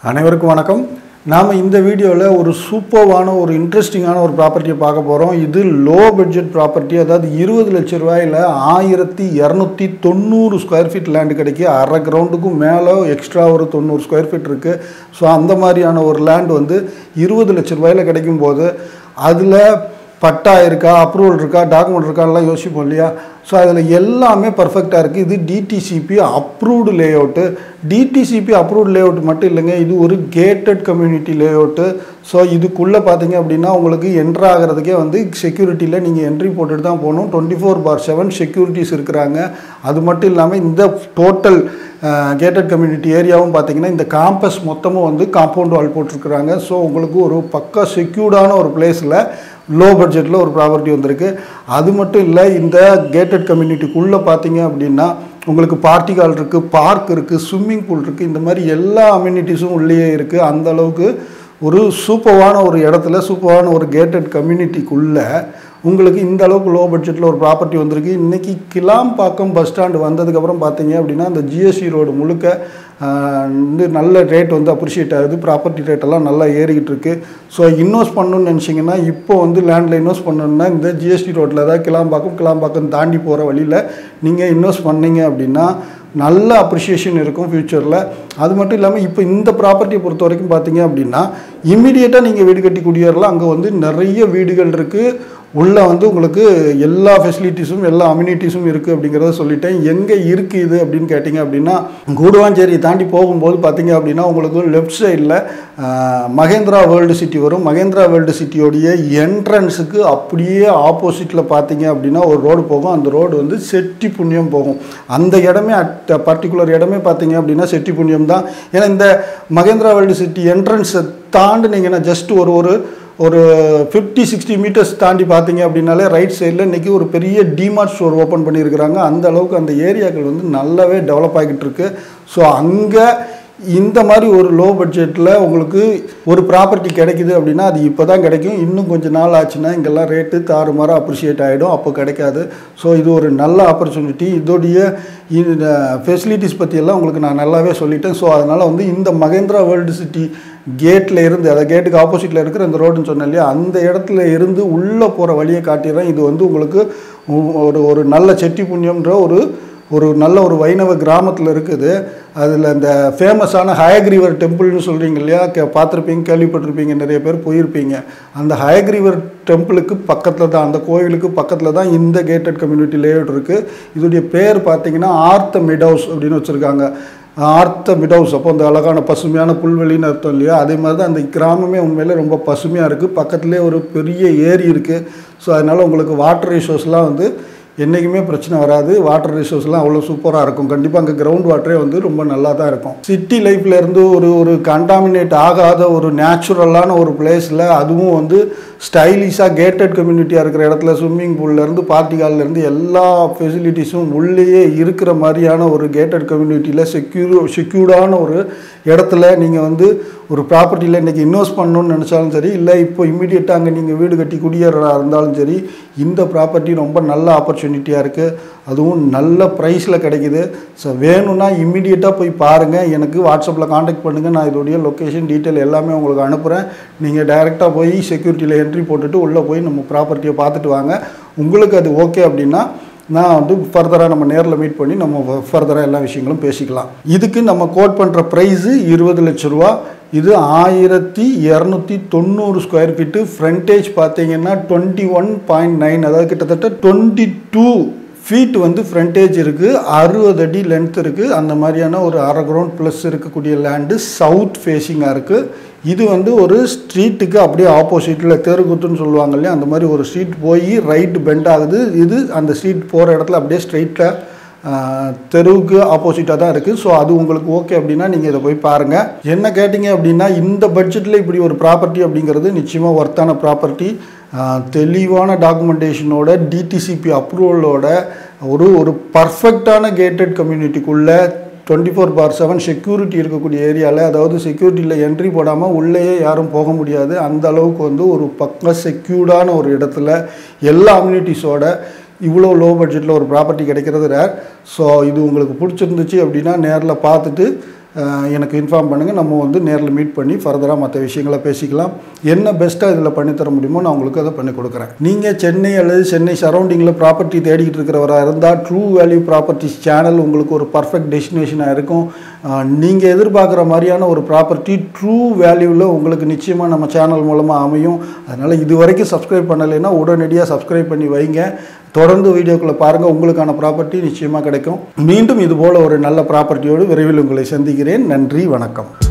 அனைவருக்கும் வணக்கம் நாம் இந்த வீடியோவில் ஒரு சூப்பர்வான ஒரு இன்ட்ரெஸ்டிங்கான ஒரு ப்ராப்பர்ட்டியை பார்க்க போகிறோம் இது லோ பட்ஜெட் ப்ராப்பர்ட்டி அதாவது இருபது லட்ச ரூபாயில் ஆயிரத்தி இரநூத்தி தொண்ணூறு ஸ்கொயர் ஃபீட் லேண்டு கிடைக்கி அரை கிரவுண்டுக்கும் மேலே எக்ஸ்ட்ரா ஒரு தொண்ணூறு ஸ்கொயர் ஃபீட் இருக்குது ஸோ அந்த மாதிரியான ஒரு லேண்ட் வந்து இருபது லட்ச ரூபாயில் கிடைக்கும் போது அதில் பட்டா இருக்கா அப்ரூவல் இருக்கா டாக்குமெண்ட் இருக்கான்லாம் யோசிப்போம் இல்லையா ஸோ அதில் எல்லாமே பர்ஃபெக்டாக இருக்குது இது DTCP approved layout DTCP approved layout மட்டும் இல்லைங்க இது ஒரு கேட்டட் கம்யூனிட்டி லேஅவுட்டு ஸோ இதுக்குள்ளே பார்த்தீங்க அப்படின்னா உங்களுக்கு என்ட்ரு ஆகிறதுக்கே வந்து செக்யூரிட்டியில் நீங்கள் என்ட்ரி போட்டுட்டு தான் போகணும் twenty four by seven securities இருக்கிறாங்க அது மட்டும் இல்லாமல் இந்த டோட்டல் கேட்டட் கம்யூனிட்டி ஏரியாவும் பார்த்தீங்கன்னா இந்த காம்பஸ் மொத்தமும் வந்து காம்பவுண்ட் வால் போட்டிருக்கிறாங்க ஸோ உங்களுக்கு ஒரு பக்கா செக்யூர்டான ஒரு பிளேஸில் லோ பட்ஜெட்டில் ஒரு ப்ராப்பர்ட்டி வந்திருக்கு அது மட்டும் இல்லை இந்த கேட்டட் கம்யூனிட்டிக்குள்ளே பார்த்தீங்க அப்படின்னா உங்களுக்கு பார்ட்டி ஹால் இருக்குது பார்க் இருக்குது ஸ்விம்மிங் பூல் இருக்குது இந்த மாதிரி எல்லா அம்யூனிட்டிஸும் உள்ளேயே இருக்குது அந்த அளவுக்கு ஒரு சூப்பரான ஒரு இடத்துல சூப்பரான ஒரு கேட்டட் கம்யூனிட்டிக்குள்ளே உங்களுக்கு இந்த அளவுக்கு லோ பட்ஜெட்டில் ஒரு ப்ராப்பர்ட்டி வந்திருக்கு இன்றைக்கி கிளாம்பாக்கம் பஸ் ஸ்டாண்டு வந்ததுக்கப்புறம் பார்த்தீங்க அப்படின்னா அந்த ஜிஎஸ்டி ரோடு முழுக்க ஆஹ், வந்து நல்ல ரேட் வந்து அப்ரிஷியேட் ஆகுது ப்ராப்பர்ட்டி ரேட்டெல்லாம் நல்லா ஏறிக்கிட்டு இருக்கு ஸோ இன்வெஸ்ட் பண்ணணும்னு நினச்சிங்கன்னா இப்போ வந்து லேண்டில் இன்வெஸ்ட் பண்ணணும்னா இந்த ஜிஎஸ்டி ரோட்டில் அதாவது கிளாம்பாக்கம் கிளாம்பாக்கம் தாண்டி போகிற வழியில் நீங்கள் இன்வெஸ்ட் பண்ணீங்க அப்படின்னா நல்ல அப்ரிஷியேஷன் இருக்கும் ஃப்யூச்சரில் அது மட்டும் இல்லாமல் இப்போ இந்த ப்ராப்பர்ட்டியை பொறுத்த வரைக்கும் பார்த்தீங்க அப்படின்னா இம்மிடியேட்டாக நீங்கள் வீடு கட்டி குடியேறலாம் அங்கே வந்து நிறைய வீடுகள் இருக்குது உள்ளே வந்து உங்களுக்கு எல்லா ஃபெசிலிட்டிஸும் எல்லா அம்யூனிட்டிஸும் இருக்குது அப்படிங்கிறத சொல்லிட்டேன் எங்கே இருக்குது இது அப்படின்னு கேட்டிங்க அப்படின்னா கூடுவாஞ்சேரி தாண்டி போகும்போது பார்த்தீங்க அப்படின்னா உங்களுக்கு லெஃப்ட் சைடில் மகேந்திரா வேர்ல்டு சிட்டி வரும் மகேந்திரா வேர்ல்டு சிட்டியோடைய என்ட்ரன்ஸுக்கு அப்படியே ஆப்போசிட்டில் பார்த்தீங்க அப்படின்னா ஒரு ரோடு போகும் அந்த ரோடு வந்து செட்டி புண்ணியம் போகும் அந்த இடமே அட் பர்டிகுலர் இடமே பார்த்தீங்க அப்படின்னா செட்டி புண்ணியம் தான் ஏன்னா இந்த மகேந்திரா வேர்ல்டு சிட்டி என்ட்ரன்ஸை தாண்டினீங்கன்னா ஜஸ்ட் ஒரு ஒரு ஒரு ஃபிஃப்டி சிக்ஸ்டி மீட்டர்ஸ் தாண்டி பார்த்தீங்க அப்படின்னாலே ரைட் சைடில் இன்றைக்கி ஒரு பெரிய டிமார்ட் ஸ்டோர் ஓப்பன் பண்ணியிருக்கிறாங்க அந்த அளவுக்கு அந்த ஏரியாக்கள் வந்து நல்லாவே டெவலப் ஆகிட்டு இருக்கு ஸோ அங்கே இந்த மாதிரி ஒரு லோ பட்ஜெட்டில் உங்களுக்கு ஒரு ப்ராப்பர்ட்டி கிடைக்குது அப்படின்னா அது இப்போ தான் கிடைக்கும் இன்னும் கொஞ்சம் நாள் ஆச்சுன்னா இங்கெல்லாம் ரேட்டு தாறுமாறாக அப்ரிஷியேட் ஆகிடும் அப்போ கிடைக்காது ஸோ இது ஒரு நல்ல ஆப்பர்ச்சுனிட்டி இதோடைய இந்த ஃபெசிலிட்டிஸ் பற்றியெல்லாம் உங்களுக்கு நான் நல்லாவே சொல்லிட்டேன் ஸோ அதனால் வந்து இந்த மகேந்திரா வேர்ல்டு சிட்டி கேட்டில் இருந்து அதை கேட்டுக்கு ஆப்போசிட்டில் இருக்கிற இந்த ரோடுன்னு சொன்னேன் இல்லையா அந்த இடத்துல இருந்து உள்ளே போகிற வழியை காட்டிடுறேன் இது வந்து உங்களுக்கு உ- ஒரு ஒரு நல்ல செட்டி புண்ணியம்ன்ற ஒரு ஒரு நல்ல ஒரு வைணவ கிராமத்தில் இருக்குது அதில் இந்த ஃபேமஸான ஹயக்ரீவர் டெம்பிள்னு சொல்கிறீங்க இல்லையா கே பார்த்துருப்பீங்க கேள்விப்பட்டிருப்பீங்க நிறைய பேர் போயிருப்பீங்க அந்த ஹயக்ரீவர் டெம்பிளுக்கு பக்கத்தில் தான் அந்த கோயிலுக்கு பக்கத்தில் தான் இந்த கேட்டட் கம்யூனிட்டி லேஅவுட் இருக்குது இதோடைய பேர் பார்த்தீங்கன்னா ஆர்த்த மிடவுஸ் அப்படின்னு வச்சுருக்காங்க ஆர்த்த மிடவுஸ் அப்போ அந்த அழகான பசுமையான புல்வெளின்னு அர்த்தம் இல்லையா அதே மாதிரி தான் அந்த கிராமமே உண்மையிலே ரொம்ப பசுமையாக இருக்குது பக்கத்துலேயே ஒரு பெரிய ஏரி இருக்குது ஸோ அதனால் உங்களுக்கு வாட்டர் ரிசோர்ஸ்லாம் வந்து என்றைக்குமே பிரச்சனை வராது வாட்டர் ரிசோர்ஸ்லாம் அவ்வளோ சூப்பராக இருக்கும் கண்டிப்பாக அங்கே கிரவுண்ட் வாட்டரே வந்து ரொம்ப நல்லா தான் இருக்கும் சிட்டி லைஃப்ல இருந்து ஒரு ஒரு கண்டாமினேட் ஆகாத ஒரு நேச்சுரலான ஒரு பிளேஸில் அதுவும் வந்து ஸ்டைலிஷாக கேட்டட் கம்யூனிட்டியாக இருக்கிற இடத்துல ஸ்விம்மிங் பூல்லேருந்து பார்ட்டி ஹால்லேருந்து எல்லா ஃபெசிலிட்டிஸும் உள்ளேயே இருக்கிற மாதிரியான ஒரு கேட்டட் கம்யூனிட்டியில் செக்யூர் செக்யூர்டான ஒரு இடத்துல நீங்கள் வந்து ஒரு ப்ராப்பர்ட்டியில் இன்றைக்கி இன்வெஸ்ட் பண்ணணும்னு நினச்சாலும் சரி இல்லை இப்போ இம்மிடியட்டாக அங்கே நீங்கள் வீடு கட்டி குடியேறா இருந்தாலும் சரி இந்த ப்ராப்பர்ட்டி ரொம்ப நல்ல ஆப்பர்ச்சுனிட்டியாக இருக்குது அதுவும் நல்ல ப்ரைஸில் கிடைக்குது ஸோ வேணும்னா இம்மிடியட்டாக போய் பாருங்கள் எனக்கு வாட்ஸ்அப்பில் காண்டாக்ட் பண்ணுங்கள் நான் இதோடைய லொக்கேஷன் டீட்டெயில் எல்லாமே உங்களுக்கு அனுப்புகிறேன் நீங்கள் டைரெக்டாக போய் செக்யூரிட்டியில் என்ட்ரி போட்டுட்டு உள்ளே போய் நம்ம ப்ராப்பர்ட்டியை பார்த்துட்டு வாங்க உங்களுக்கு அது ஓகே அப்படின்னா நான் வந்து ஃபர்தராக நம்ம நேரில் மீட் பண்ணி நம்ம ஃபர்தராக எல்லா விஷயங்களும் பேசிக்கலாம் இதுக்கு நம்ம கோட் பண்ணுற ப்ரைஸு இருபது லட்ச ரூபா இது ஆயிரத்தி இரநூத்தி தொண்ணூறு ஸ்கொயர் ஃபீட்டு ஃப்ரண்டேஜ் பார்த்தீங்கன்னா டுவெண்ட்டி ஒன் பாயிண்ட் நைன் அதாவது கிட்டத்தட்ட டுவெண்ட்டி டூ ஃபீட் வந்து ஃப்ரண்டேஜ் இருக்குது அறுபது அடி லென்த் இருக்குது அந்த மாதிரியான ஒரு அரை கிரவுண்ட் ப்ளஸ் இருக்கக்கூடிய லேண்டு சவுத் ஃபேஸிங்காக இருக்குது இது வந்து ஒரு ஸ்ட்ரீட்டுக்கு அப்படியே ஆப்போசிட்டில் தெருக்குத்துன்னு சொல்லுவாங்க இல்லையா அந்த மாதிரி ஒரு ஸ்ட்ரீட் போய் ரைட் பெண்ட் ஆகுது இது அந்த ஸ்ட்ரீட் போகிற இடத்துல அப்படியே ஸ்ட்ரைட்டில் தெருவுக்கு ஆப்போசிட்டாக தான் இருக்குது ஸோ அது உங்களுக்கு ஓகே அப்படின்னா நீங்கள் இதை போய் பாருங்கள் என்ன கேட்டிங்க அப்படின்னா இந்த பட்ஜெட்டில் இப்படி ஒரு ப்ராப்பர்ட்டி அப்படிங்கிறது நிச்சயமாக ஒர்த்தான ப்ராப்பர்ட்டி தெளிவான டாக்குமெண்டேஷனோட டிடிசிபி அப்ரூவலோட ஒரு ஒரு பர்ஃபெக்டான கேட்டட் கம்யூனிட்டிக்குள்ளே twenty four by seven security இருக்கக்கூடிய ஏரியாவில் அதாவது செக்யூரிட்டியில் என்ட்ரி போடாமல் உள்ளேயே யாரும் போக முடியாது அந்த அளவுக்கு வந்து ஒரு பக்க செக்யூர்டான ஒரு இடத்துல எல்லா அம்யூனிட்டிஸோட இவ்வளோ லோ பட்ஜெட்டில் ஒரு ப்ராப்பர்ட்டி கிடைக்கிறது ரேர் ஸோ இது உங்களுக்கு பிடிச்சிருந்துச்சு அப்படின்னா நேரில் பார்த்துட்டு அஹ், எனக்கு இன்ஃபார்ம் பண்ணுங்கள் நம்ம வந்து நேரில் மீட் பண்ணி ஃபர்தராக மற்ற விஷயங்களை பேசிக்கலாம் என்ன பெஸ்ட்டாக இதில் பண்ணித்தர முடியுமோ நான் உங்களுக்கு அதை பண்ணி கொடுக்குறேன் நீங்கள் சென்னை அல்லது சென்னை சரௌண்டிங்கில் ப்ராப்பர்ட்டி தேடிக்கிட்டு இருக்கிறவராக இருந்தால் ட்ரூ வேல்யூ ப்ராப்பர்ட்டிஸ் சேனல் உங்களுக்கு ஒரு பர்ஃபெக்ட் டெஸ்டினேஷனாக இருக்கும் நீங்கள் எதிர்பார்க்குற மாதிரியான ஒரு ப்ராப்பர்ட்டி ட்ரூ வேல்யூவில் உங்களுக்கு நிச்சயமாக நம்ம சேனல் மூலமாக அமையும் அதனால் இது வரைக்கும் சப்ஸ்கிரைப் பண்ணலைன்னா உடனடியாக சப்ஸ்கிரைப் பண்ணி வைங்க தொடர்ந்து வீடியோக்குள்ளே பாருங்கள் உங்களுக்கான ப்ராப்பர்ட்டி நிச்சயமாக கிடைக்கும் மீண்டும் இதுபோல் ஒரு நல்ல ப்ராப்பர்ட்டியோடு விரைவில் உங்களை சந்திக்கிறேன் நன்றி வணக்கம்